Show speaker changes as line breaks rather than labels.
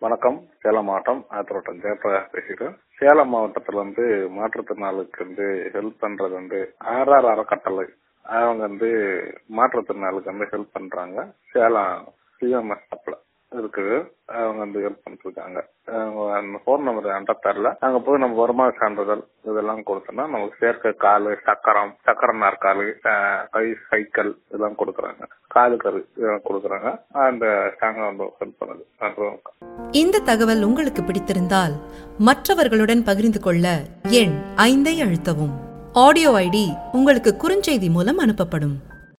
வணக்கம் சேலம் மாவட்டம் ஆத்திரோட்டம் ஜெயபிரகாஷ் பேசுகிறேன் சேலம் மாவட்டத்துல வந்து மாற்றுத்திறனாளுக்கு வந்து ஹெல்ப் பண்றது வந்து ஆர்ஆர் அறக்கட்டளை அவங்க வந்து மாற்றுத்திறனாளுக்கு வந்து ஹெல்ப் பண்றாங்க சேலம் சிஎம்எஸ் அப்ல இருக்குது அவங்க வந்து ஹெல்ப் பண்ணிட்டு இருக்காங்க அவங்க போன் நம்பர் என்கிட்ட தரல அங்க போய் நம்ம வருமான சான்றிதழ் இதெல்லாம் கொடுத்தோம்னா நமக்கு சேர்க்க காலு சக்கரம் சக்கர நாற்காலு கை சைக்கிள் இதெல்லாம் கொடுக்குறாங்க காலு கரு இதெல்லாம் கொடுக்குறாங்க அந்த சாங்க வந்து ஹெல்ப் பண்ணுது அப்புறம்
இந்த தகவல் உங்களுக்கு பிடித்திருந்தால் மற்றவர்களுடன் பகிர்ந்து கொள்ள எண் ஐந்தை அழுத்தவும் ஆடியோ ஐடி உங்களுக்கு குறுஞ்செய்தி மூலம் அனுப்பப்படும்